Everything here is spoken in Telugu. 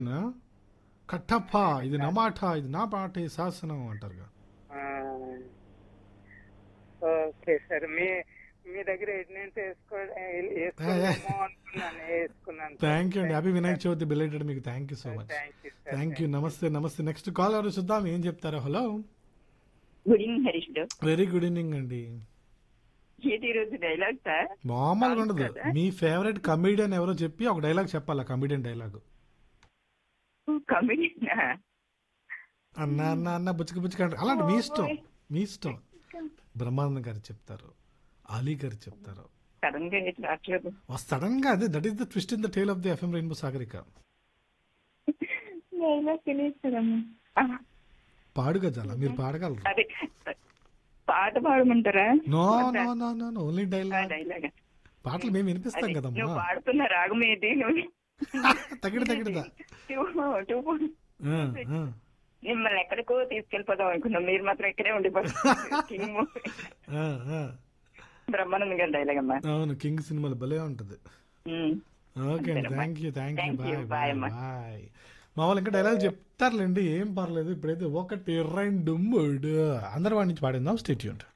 నా? కట్టప్ప ఇది నా మాట ఇది నా పాటే శాసనం అంటారుగా ఆ, ఓకే సార్ మీ మీ దగ్గర ఎయిట్ వేసుకో వేసుకోమో అనుకున్నాను వేసుకున్నాను థ్యాంక్ యూ అండి హ్యాపీ వినాయక చవితి బిలేటెడ్ మీకు thank you so much thank you sir thank you నమస్తే నమస్తే నెక్స్ట్ కాల్ ఎవరు చూద్దాం ఏం చెప్తారో హలో గుడ్ ఈవినింగ్ హరీష్ గారు వెరీ గుడ్ ఈవినింగ్ అండి ఏది ఈరోజు డైలాగ్ సార్ మామూలుగా ఉండదు మీ ఫేవరెట్ కమెడియన్ ఎవరో చెప్పి ఒక డైలాగ్ చెప్పాలా కమెడియన్ డైలాగ్ కమెడీ అన్న అన్న అన్న బుచ్చుకు బుచ్చుకు అంటే అలాంటి మీ ఇష్టం మీ ఇష్టం బ్రహ్మానందం గారు చెప్తారు అలీ గారు చెప్తారు సడన్ గా ఏది రావట్లేదు సడన్ గా అదే that is the twist in the tale of the FM rainbow Sagarika dialogue తెలియదు కదమ్మా పాడుగా చాలా మీరు పాడగలరు అదే పాట పాడమంటారా no no no no no only dialogue dialogue పాటలు మేము వినిపిస్తాం నువ్వు కదమ్మా పాడుతున్న రాగం ఏది నువ్వు తగిడి తగిడిదా టూ- టూ- ఆ, ఆ. మిమ్మల్ని ఎక్కడికో తీసుకెళ్ళిపోదాం అనుకున్నాం మీరు మాత్రం ఇక్కడే ఉండిపోతారు కింగ్ ఆ, ఆ. బ్రహ్మానందం గారి డైలాగ్ అమ్మా అవును కింగ్ సినిమాలు భలే ఉంటది ఉమ్. ఓకే అండి thank you thank you Thank you. Bye Bye, bye అమ్మా. బాయ్ మా వాళ్ళు ఇంకా డైలాగ్ చెప్తారులేండి ఏం పర్లేదు ఇప్పుడైతే ఒకటి రెండు మూడు అందరి వాడి నుంచి పాడిందాం స్టేట్యూంట్